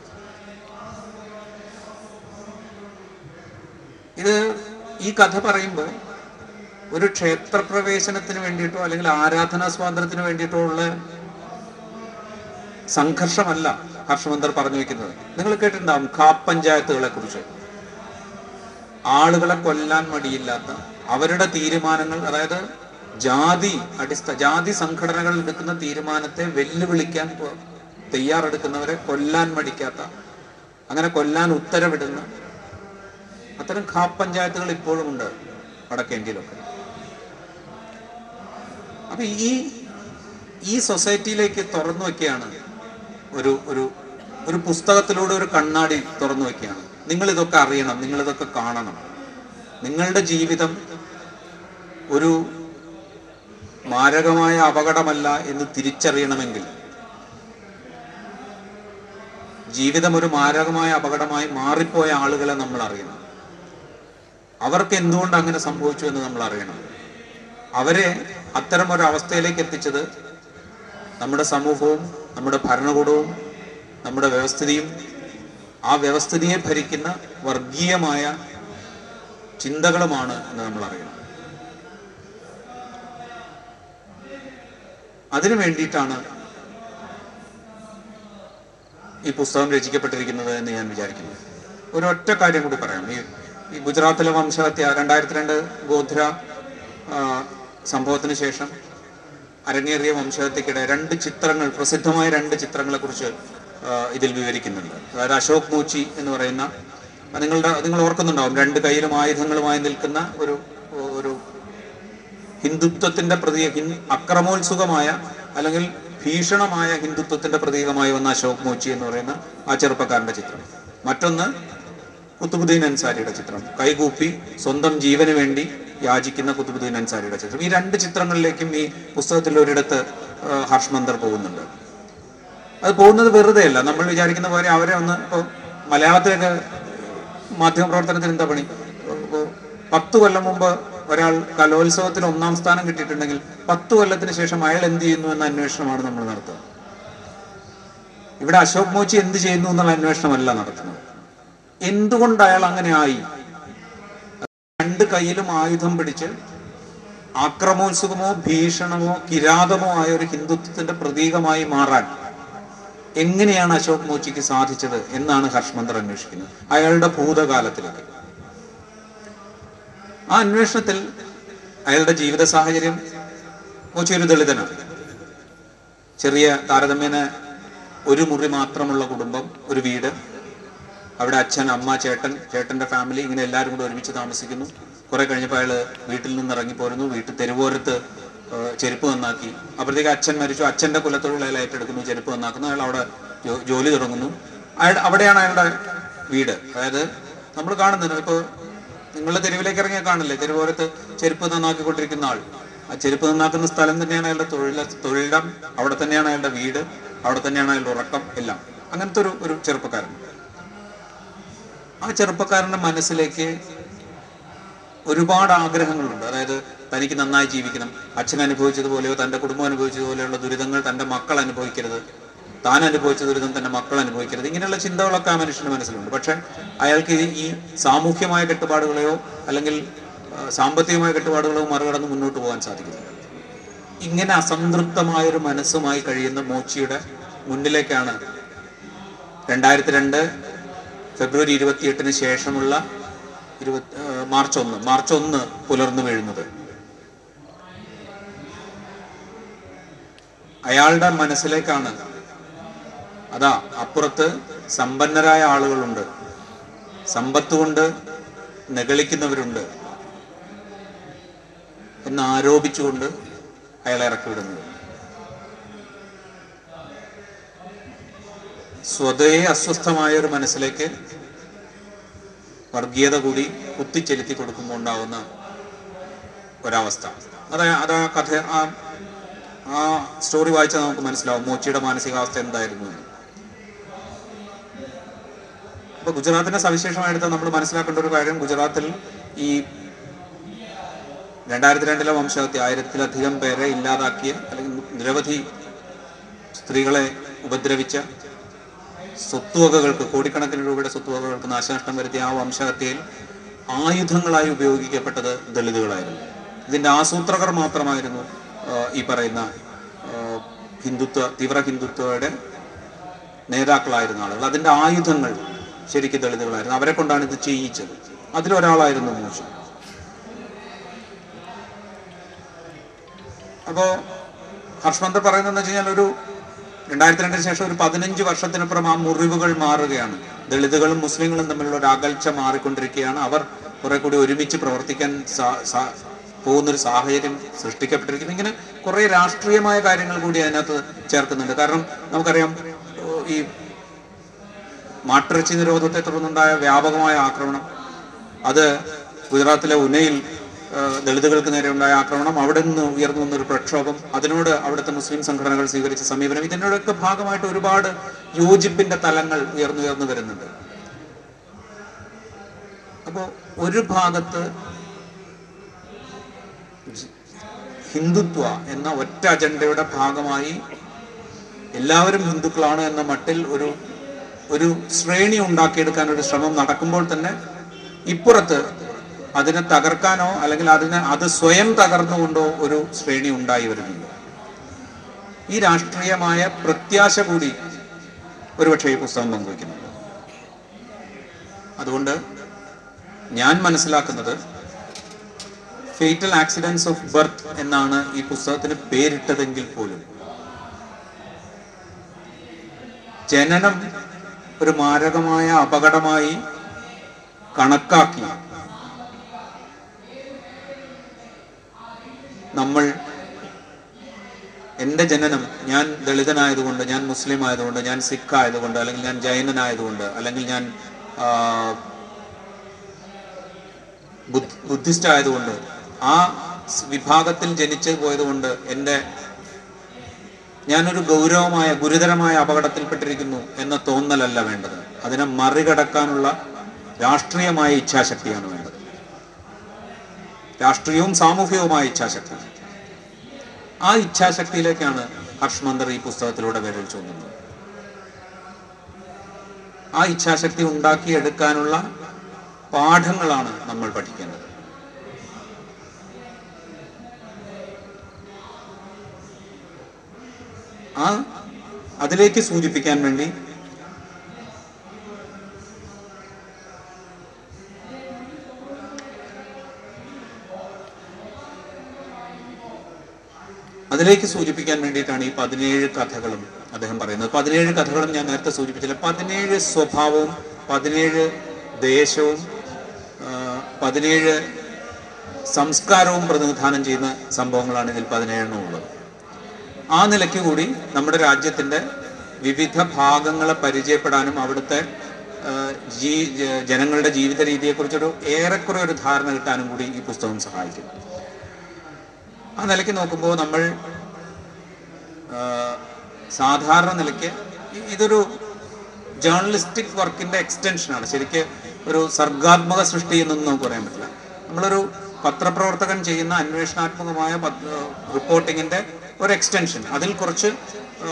ഇത് ഈ കഥ പറയുമ്പോൾ ഒരു ക്ഷേത്രപ്രവേശനത്തിന് വേണ്ടിയിട്ടോ അല്ലെങ്കിൽ ആരാധനാ സ്വാതന്ത്ര്യത്തിന് വേണ്ടിയിട്ടോ ഉള്ള സംഘർഷമല്ല ഹർഷമന്ദർ പറഞ്ഞു വെക്കുന്നത് നിങ്ങൾ കേട്ടിട്ടുണ്ടാവും ഖാപ് പഞ്ചായത്തുകളെ കുറിച്ച് ആളുകളെ കൊല്ലാൻ മടിയില്ലാത്ത അവരുടെ തീരുമാനങ്ങൾ അതായത് ജാതി അടിസ്ഥ ജാതി സംഘടനകൾ എടുക്കുന്ന തീരുമാനത്തെ വെല്ലുവിളിക്കാൻ പോ- തയ്യാറെടുക്കുന്നവരെ കൊല്ലാൻ മടിക്കാത്ത അങ്ങനെ കൊല്ലാൻ ഉത്തരവിടുന്ന അത്തരം ഖാപ് പഞ്ചായത്തുകൾ ഇപ്പോഴും ഉണ്ട് വടക്കേ ഇന്ത്യയിലൊക്കെ അപ്പൊ ഈ ഈ സൊസൈറ്റിയിലേക്ക് തുറന്നു വെക്കുകയാണ് ഒരു ഒരു ഒരു പുസ്തകത്തിലൂടെ ഒരു കണ്ണാടി തുറന്നു വെക്കുകയാണ് നിങ്ങൾ ഇതൊക്കെ അറിയണം നിങ്ങൾ ഇതൊക്കെ കാണണം നിങ്ങളുടെ ജീവിതം ഒരു മാരകമായ അപകടമല്ല എന്ന് തിരിച്ചറിയണമെങ്കിൽ ജീവിതം ഒരു മാരകമായ അപകടമായി മാറിപ്പോയ ആളുകളെ നമ്മൾ അറിയണം അവർക്ക് എന്തുകൊണ്ട് അങ്ങനെ സംഭവിച്ചു എന്ന് നമ്മൾ അറിയണം അവരെ അത്തരം ഒരു അവസ്ഥയിലേക്ക് എത്തിച്ചത് നമ്മുടെ സമൂഹവും നമ്മുടെ ഭരണകൂടവും നമ്മുടെ വ്യവസ്ഥിതിയും ആ വ്യവസ്ഥിതിയെ ഭരിക്കുന്ന വർഗീയമായ ചിന്തകളുമാണ് എന്ന് നമ്മൾ അറിയണം അതിനു വേണ്ടിയിട്ടാണ് ഈ പുസ്തകം രചിക്കപ്പെട്ടിരിക്കുന്നത് എന്ന് ഞാൻ വിചാരിക്കുന്നു ഒരൊറ്റ കാര്യം കൂടി പറയാം ഈ ഈ ഗുജറാത്തിലെ വംശഹത്യ രണ്ടായിരത്തി രണ്ട് ഗോധ്ര ആ, സംഭവത്തിന് ശേഷം അരങ്ങേറിയ വംശഹത്യക്കിടെ രണ്ട് ചിത്രങ്ങൾ പ്രസിദ്ധമായ രണ്ട് ചിത്രങ്ങളെ കുറിച്ച് ഇതിൽ വിവരിക്കുന്നുണ്ട് അതായത് അശോക് മൂച്ചി എന്ന് പറയുന്ന ആ, നിങ്ങളുടെ നിങ്ങൾ ഓർക്കുന്നുണ്ടാവും രണ്ട് കയ്യിലും ആയുധങ്ങളുമായി നിൽക്കുന്ന ഒരു ഒരു ഹിന്ദുത്വത്തിന്റെ പ്രതീക ഹിൻ- അക്രമോത്സുകമായ അല്ലെങ്കിൽ ഭീഷണമായ ഹിന്ദുത്വത്തിന്റെ പ്രതീകമായി വന്ന അശോക് മോച്ചി എന്ന് പറയുന്ന ആ ചെറുപ്പക്കാരന്റെ ചിത്രം മറ്റൊന്ന് കുത്തുബുദ്ദീൻ അൻസാരിയുടെ ചിത്രം കൈകൂപ്പി സ്വന്തം ജീവന് വേണ്ടി യാചിക്കുന്ന കുത്തുബുദ്ദീൻ അൻസാരിയുടെ ചിത്രം ഈ രണ്ട് ചിത്രങ്ങളിലേക്കും ഈ പുസ്തകത്തിൽ ഒരിടത്ത് ആ, ഹർഷ് മന്ദർ പോകുന്നുണ്ട് അത് പോകുന്നത് വെറുതെ അല്ല നമ്മൾ വിചാരിക്കുന്ന പോലെ അവരെ ഒന്ന് ഇപ്പോൾ മലയാളത്തിലൊക്കെ മാധ്യമപ്രവർത്തനത്തിന് എന്താ പണി ഇപ്പൊ പത്ത് കൊല്ലം മുമ്പ് ഒരാൾ കലോത്സവത്തിൽ ഒന്നാം സ്ഥാനം കിട്ടിയിട്ടുണ്ടെങ്കിൽ പത്ത് കൊല്ലത്തിന് ശേഷം അയാൾ എന്ത് ചെയ്യുന്നു എന്ന അന്വേഷണമാണ് നമ്മൾ നടത്തുക ഇവിടെ അശോക് മോച്ചി എന്ത് ചെയ്യുന്നു എന്നുള്ള അന്വേഷണമല്ല നടത്തുന്നത് എന്തുകൊണ്ട് അയാൾ അങ്ങനെ ആയി രണ്ട് കയ്യിലും ആയുധം പിടിച്ച് ആക്രമോത്സുകമോ ഭീഷണമോ കിരാതമോ ആയ ഒരു ഹിന്ദുത്വത്തിന്റെ പ്രതീകമായി മാറാൻ എങ്ങനെയാണ് അശോക് മോച്ചിക്ക് സാധിച്ചത് എന്നാണ് ഹർഷ്മന്ദർ അന്വേഷിക്കുന്നത് അയാളുടെ ഭൂതകാലത്തിലേക്ക് ആ അന്വേഷണത്തിൽ അയാളുടെ ജീവിത സാഹചര്യം മോച്ചി ഒരു ദളിതനാണ് ചെറിയ താരതമ്യേന ഒരു മുറി മാത്രമുള്ള കുടുംബം ഒരു വീട് അവിടെ അച്ഛൻ അമ്മ ചേട്ടൻ ചേട്ടന്റെ ഫാമിലി ഇങ്ങനെ എല്ലാവരും കൂടെ ഒരുമിച്ച് താമസിക്കുന്നു കുറെ കഴിഞ്ഞപ്പോൾ അയാൾ വീട്ടിൽ നിന്ന് ഇറങ്ങി പോരുന്നു വീട്ടിൽ തെരുവോരത്ത് ഏഹ്, ചെരുപ്പ് നന്നാക്കി അപ്പോഴത്തേക്ക് അച്ഛൻ മരിച്ചു അച്ഛന്റെ കുലത്തൊഴിൽ അയാൾ ഏറ്റെടുക്കുന്നു ചെരുപ്പ് നന്നാക്കുന്നു അയാൾ അവിടെ ജോ- ജോലി തുടങ്ങുന്നു അയാൾ അവിടെയാണ് അയാളുടെ വീട് അതായത് നമ്മൾ കാണുന്നത് ഇപ്പോൾ നിങ്ങൾ തെരുവിലേക്ക് ഇറങ്ങിയാൽ കാണില്ലേ തെരുവോരത്ത് ചെരുപ്പ് നന്നാക്കിക്കൊണ്ടിരിക്കുന്ന ആൾ ആ ചെരുപ്പ് നന്നാക്കുന്ന സ്ഥലം തന്നെയാണ് അയാളുടെ തൊഴിൽ തൊഴിലിടം അവിടെ തന്നെയാണ് അയാളുടെ വീട് അവിടെ തന്നെയാണ് അയാളുടെ ഉറക്കം എല്ലാം അങ്ങനത്തെ ഒരു ഒരു ചെറുപ്പക്കാരൻ ആ ചെറുപ്പക്കാരന്റെ മനസ്സിലേക്ക് ഒരുപാട് ആഗ്രഹങ്ങളുണ്ട് അതായത് തനിക്ക് നന്നായി ജീവിക്കണം അച്ഛൻ അനുഭവിച്ചതുപോലെയോ തന്റെ കുടുംബം അനുഭവിച്ചതുപോലെയുള്ള ദുരിതങ്ങൾ തന്റെ മക്കൾ അനുഭവിക്കരുത് താൻ അനുഭവിച്ച ദുരിതം തന്റെ മക്കൾ അനുഭവിക്കരുത് ഇങ്ങനെയുള്ള ചിന്തകളൊക്കെ ആ മനുഷ്യന്റെ മനസ്സിലുണ്ട് പക്ഷെ അയാൾക്ക് ഈ- ഈ സാമൂഹ്യമായ കെട്ടുപാടുകളെയോ അല്ലെങ്കിൽ ആ, സാമ്പത്തികമായ കെട്ടുപാടുകളോ മറികടന്ന് മുന്നോട്ട് പോകാൻ സാധിക്കില്ല ഇങ്ങനെ അസംതൃപ്തമായ ഒരു മനസ്സുമായി കഴിയുന്ന മോച്ചിയുടെ മുന്നിലേക്കാണ് രണ്ടായിരത്തി രണ്ട് ഫെബ്രുവരി ഇരുപത്തിയെട്ടിന് ശേഷമുള്ള ഇരുപത്തി ആ, മാർച്ച് ഒന്ന് മാർച്ച് ഒന്ന് പുലർന്നു വീഴുന്നത് അയാളുടെ മനസ്സിലേക്കാണ് അതാ അപ്പുറത്ത് സമ്പന്നരായ ആളുകളുണ്ട് സമ്പത്ത് കൊണ്ട് നെകളിക്കുന്നവരുണ്ട് എന്ന് ആരോപിച്ചുകൊണ്ട് അയാളെ ഇറക്കി വിടുന്നത് സ്വതേ അസ്വസ്ഥമായ ഒരു മനസ്സിലേക്ക് വർഗീയത കൂടി കുത്തിച്ചെലുത്തി കൊടുക്കുമ്പോൾ ഉണ്ടാവുന്ന ഒരവസ്ഥ അതാ അതാ കഥ ആ ആ സ്റ്റോറി വായിച്ചാൽ നമുക്ക് മനസ്സിലാവും മോച്ചിയുടെ മാനസികാവസ്ഥ എന്തായിരുന്നു എന്ന് അപ്പൊ ഗുജറാത്തിനെ സവിശേഷമായിട്ട് നമ്മൾ മനസ്സിലാക്കേണ്ട ഒരു കാര്യം ഗുജറാത്തിൽ ഈ രണ്ടായിരത്തി രണ്ടിലെ വംശഹത്യ ആയിരത്തിലധികം പേരെ ഇല്ലാതാക്കിയ അല്ലെങ്കിൽ നിരവധി സ്ത്രീകളെ ഉപദ്രവിച്ച സ്വത്തുവകകൾക്ക് കോടിക്കണക്കിന് രൂപയുടെ സ്വത്തുവകകൾക്ക് നാശനഷ്ടം വരുത്തിയ ആ വംശഹത്യയിൽ ആയുധങ്ങളായി ഉപയോഗിക്കപ്പെട്ടത് ദളിതുകളായിരുന്നു ഇതിന്റെ ആസൂത്രകർ മാത്രമായിരുന്നു ആ, ഈ പറയുന്ന ആ, ഹിന്ദുത്വ തീവ്ര ഹിന്ദുത്വയുടെ നേതാക്കളായിരുന്ന ആളുകൾ അതിന്റെ ആയുധങ്ങൾ ശരിക്കും ദളിതുകളായിരുന്നു അവരെ കൊണ്ടാണ് ഇത് ചെയ്യിച്ചത് അതിലൊരാളായിരുന്നു മൂശ അപ്പോ ഹർഷമന്ദർ പറയുന്നതെന്ന് വെച്ച് കഴിഞ്ഞാൽ ഒരു രണ്ടായിരത്തി രണ്ടിന് ശേഷം ഒരു പതിനഞ്ച് വർഷത്തിനപ്പുറം ആ മുറിവുകൾ മാറുകയാണ് ദളിതുകളും മുസ്ലിങ്ങളും തമ്മിലുള്ള ഒരു അകൽച്ച മാറിക്കൊണ്ടിരിക്കുകയാണ് അവർ കുറെ കൂടി ഒരുമിച്ച് പ്രവർത്തിക്കാൻ സാ- സാ- പോകുന്നൊരു സാഹചര്യം സൃഷ്ടിക്കപ്പെട്ടിരിക്കുന്നു ഇങ്ങനെ കുറെ രാഷ്ട്രീയമായ കാര്യങ്ങൾ കൂടി അതിനകത്ത് ചേർക്കുന്നുണ്ട് കാരണം നമുക്കറിയാം ഓ, ഈ മാട്ടിറച്ചി നിരോധത്തെ തുടർന്നുണ്ടായ വ്യാപകമായ ആക്രമണം അത് ഗുജറാത്തിലെ ഉനയിൽ ആ, ദളിതുകൾക്ക് നേരെ ഉണ്ടായ ആക്രമണം അവിടെ നിന്ന് ഉയർന്നു വന്നൊരു പ്രക്ഷോഭം അതിനോട് അവിടുത്തെ മുസ്ലിം സംഘടനകൾ സ്വീകരിച്ച സമീപനം ഇതിനോടൊക്കെ ഭാഗമായിട്ട് ഒരുപാട് യോജിപ്പിന്റെ തലങ്ങൾ ഉയർന്നുയർന്നു വരുന്നുണ്ട് അപ്പോ ഒരു ഭാഗത്ത് ഹിന്ദുത്വ എന്ന ഒറ്റ അജണ്ടയുടെ ഭാഗമായി എല്ലാവരും ഹിന്ദുക്കളാണ് എന്ന മട്ടിൽ ഒരു ഒരു ശ്രേണി ഉണ്ടാക്കിയെടുക്കാൻ ഒരു ശ്രമം നടക്കുമ്പോൾ തന്നെ ഇപ്പുറത്ത് അതിനെ തകർക്കാനോ അല്ലെങ്കിൽ അതിനെ അത് സ്വയം തകർന്നുകൊണ്ടോ ഒരു ശ്രേണി ഉണ്ടായി വരുന്നുണ്ട് ഈ രാഷ്ട്രീയമായ പ്രത്യാശ കൂടി ഒരുപക്ഷെ ഈ പുസ്തകം പങ്കുവയ്ക്കുന്നുണ്ട് അതുകൊണ്ട് ഞാൻ മനസ്സിലാക്കുന്നത് ഫേറ്റൽ ആക്സിഡൻസ് ഓഫ് ബർത്ത് എന്നാണ് ഈ പുസ്തകത്തിന് പേരിട്ടതെങ്കിൽ പോലും ജനനം ഒരു മാരകമായ അപകടമായി കണക്കാക്കി നമ്മൾ എൻ്റെ ജനനം ഞാൻ ദളിതനായതുകൊണ്ട് ഞാൻ മുസ്ലിം ആയതുകൊണ്ട് ഞാൻ സിഖ് ആയതുകൊണ്ട് അല്ലെങ്കിൽ ഞാൻ ജൈനനായതുകൊണ്ട് അല്ലെങ്കിൽ ഞാൻ ആ, ബുദ്ധ- ബുദ്ധിസ്റ്റ് ആയതുകൊണ്ട് ആ സ് വിഭാഗത്തിൽ ജനിച്ചു പോയതുകൊണ്ട് എൻ്റെ ഞാനൊരു ഗൗരവമായ ഗുരുതരമായ അപകടത്തിൽപ്പെട്ടിരിക്കുന്നു എന്ന തോന്നലല്ല വേണ്ടത് അതിനെ മറികടക്കാനുള്ള രാഷ്ട്രീയമായ ഇച്ഛാശക്തിയാണ് വേണ്ടത് രാഷ്ട്രീയവും സാമൂഹികവുമായ ഇച്ഛാശക്തി ആ ഇച്ഛാശക്തിയിലേക്കാണ് ഹർഷ് മന്ദർ ഈ പുസ്തകത്തിലൂടെ വിരൽ ചൂണ്ടുന്നത് ആ ഇച്ഛാശക്തി ഉണ്ടാക്കിയെടുക്കാനുള്ള പാഠങ്ങളാണ് നമ്മൾ പഠിക്കേണ്ടത് ആ അതിലേക്ക് സൂചിപ്പിക്കാൻ വേണ്ടി അതിലേക്ക് സൂചിപ്പിക്കാൻ വേണ്ടിയിട്ടാണ് ഈ പതിനേഴ് കഥകളും അദ്ദേഹം പറയുന്നത് പതിനേഴ് കഥകളും ഞാൻ നേരത്തെ സൂചിപ്പിച്ചില്ല പതിനേഴ് സ്വഭാവവും പതിനേഴ് ദേശവും ആ, പതിനേഴ് സംസ്കാരവും പ്രതിനിധാനം ചെയ്യുന്ന സംഭവങ്ങളാണ് ഇതിൽ പതിനേഴെണ്ണം ഉള്ളത് ആ നിലയ്ക്ക് കൂടി നമ്മുടെ രാജ്യത്തിൻ്റെ വിവിധ ഭാഗങ്ങളെ പരിചയപ്പെടാനും അവിടുത്തെ ആ, ജീ ജ- ജനങ്ങളുടെ ജീവിത രീതിയെക്കുറിച്ചൊരു ഏറെക്കുറെ ഒരു ധാരണ കിട്ടാനും കൂടി ഈ പുസ്തകം സഹായിക്കും ആ നിലയ്ക്ക് നോക്കുമ്പോൾ നമ്മൾ ആ, സാധാരണ നിലയ്ക്ക് ഇ- ഇതൊരു ജേർണലിസ്റ്റിക് വർക്കിന്റെ എക്സ്റ്റൻഷനാണ് ശരിക്ക് ഒരു സർഗാത്മക സൃഷ്ടി എന്നൊന്നും നമുക്ക് പറയാൻ പറ്റില്ല നമ്മളൊരു പത്രപ്രവർത്തകൻ ചെയ്യുന്ന അന്വേഷണാത്മകമായ റിപ്പോർട്ടിങ്ങിന്റെ ഒരു എക്സ്റ്റൻഷൻ അതിൽ കുറച്ച് ആ,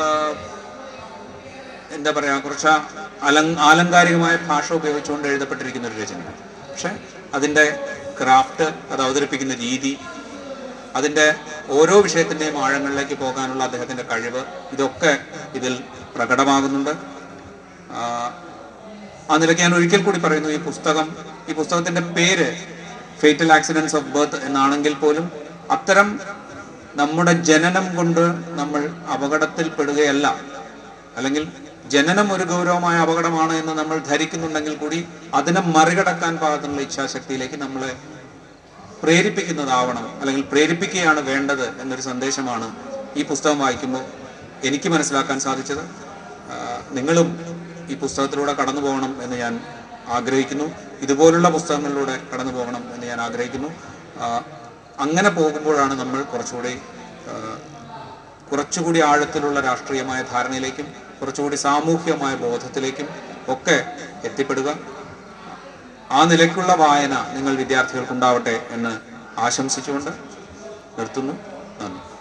എന്താ പറയാ കുറച്ച് അലങ് ആലങ്കാരികമായ ഭാഷ ഉപയോഗിച്ചുകൊണ്ട് എഴുതപ്പെട്ടിരിക്കുന്ന ഒരു രചനയാണ് പക്ഷെ അതിൻ്റെ ക്രാഫ്റ്റ് അത് അവതരിപ്പിക്കുന്ന രീതി അതിൻ്റെ ഓരോ വിഷയത്തിൻ്റെയും ആഴങ്ങളിലേക്ക് പോകാനുള്ള അദ്ദേഹത്തിൻ്റെ കഴിവ് ഇതൊക്കെ ഇതിൽ പ്രകടമാകുന്നുണ്ട് ആ, ആ നിലയ്ക്ക് ഞാൻ ഒരിക്കൽ കൂടി പറയുന്നു ഈ പുസ്തകം ഈ പുസ്തകത്തിന്റെ പേര് ഫേറ്റൽ ആക്സിഡൻസ് ഓഫ് ബർത്ത് എന്നാണെങ്കിൽ പോലും അത്തരം നമ്മുടെ ജനനം കൊണ്ട് നമ്മൾ അപകടത്തിൽ പെടുകയല്ല അല്ലെങ്കിൽ ജനനം ഒരു ഗൗരവമായ അപകടമാണ് എന്ന് നമ്മൾ ധരിക്കുന്നുണ്ടെങ്കിൽ കൂടി അതിനെ മറികടക്കാൻ പാകത്തിനുള്ള ഇച്ഛാശക്തിയിലേക്ക് നമ്മളെ പ്രേരിപ്പിക്കുന്നതാവണം അല്ലെങ്കിൽ പ്രേരിപ്പിക്കുകയാണ് വേണ്ടത് എന്നൊരു സന്ദേശമാണ് ഈ പുസ്തകം വായിക്കുമ്പോൾ എനിക്ക് മനസ്സിലാക്കാൻ സാധിച്ചത് ആ, നിങ്ങളും ഈ പുസ്തകത്തിലൂടെ കടന്നു പോകണം എന്ന് ഞാൻ ആഗ്രഹിക്കുന്നു ഇതുപോലുള്ള പുസ്തകങ്ങളിലൂടെ കടന്നു പോകണം എന്ന് ഞാൻ ആഗ്രഹിക്കുന്നു ആ, അങ്ങനെ പോകുമ്പോഴാണ് നമ്മൾ കുറച്ചുകൂടി ആ, കുറച്ചുകൂടി ആഴത്തിലുള്ള രാഷ്ട്രീയമായ ധാരണയിലേക്കും കുറച്ചുകൂടി സാമൂഹ്യമായ ബോധത്തിലേക്കും ഒക്കെ എത്തിപ്പെടുക ആ നിലയ്ക്കുള്ള വായന നിങ്ങൾ വിദ്യാർത്ഥികൾക്കുണ്ടാവട്ടെ എന്ന് ആശംസിച്ചുകൊണ്ട് നിർത്തുന്നു നന്ദി